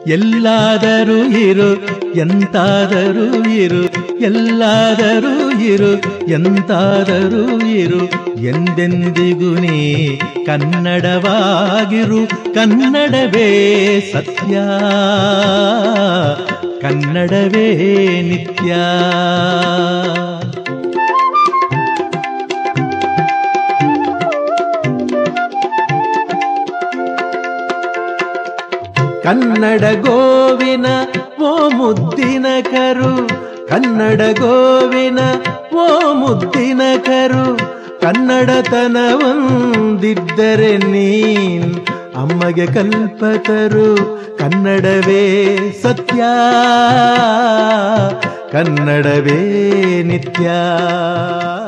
ಎಲ್ಲಾದರೂ ಇರು ಎಂತಾದರೂ ಇರು ಎಲ್ಲಾದರೂ ಇರು ಎಂತಾದರೂ ಇರು ಎಂದೆಂದಿಗೂ ನೀ ಕನ್ನಡವಾಗಿರು ಕನ್ನಡವೇ ಸತ್ಯ ಕನ್ನಡವೇ ನಿತ್ಯ ಕನ್ನಡ ಗೋವಿನ ಓ ಮುದ್ದಿನ ಕರು ಕನ್ನಡ ಗೋವಿನ ಓ ಮುದ್ದಿನ ಕರು ಕನ್ನಡತನವೊಂದಿದ್ದರೆ ನೀನ್ ಅಮ್ಮಗೆ ಕಲ್ಪತರು ಕನ್ನಡವೇ ಸತ್ಯ ಕನ್ನಡವೇ ನಿತ್ಯ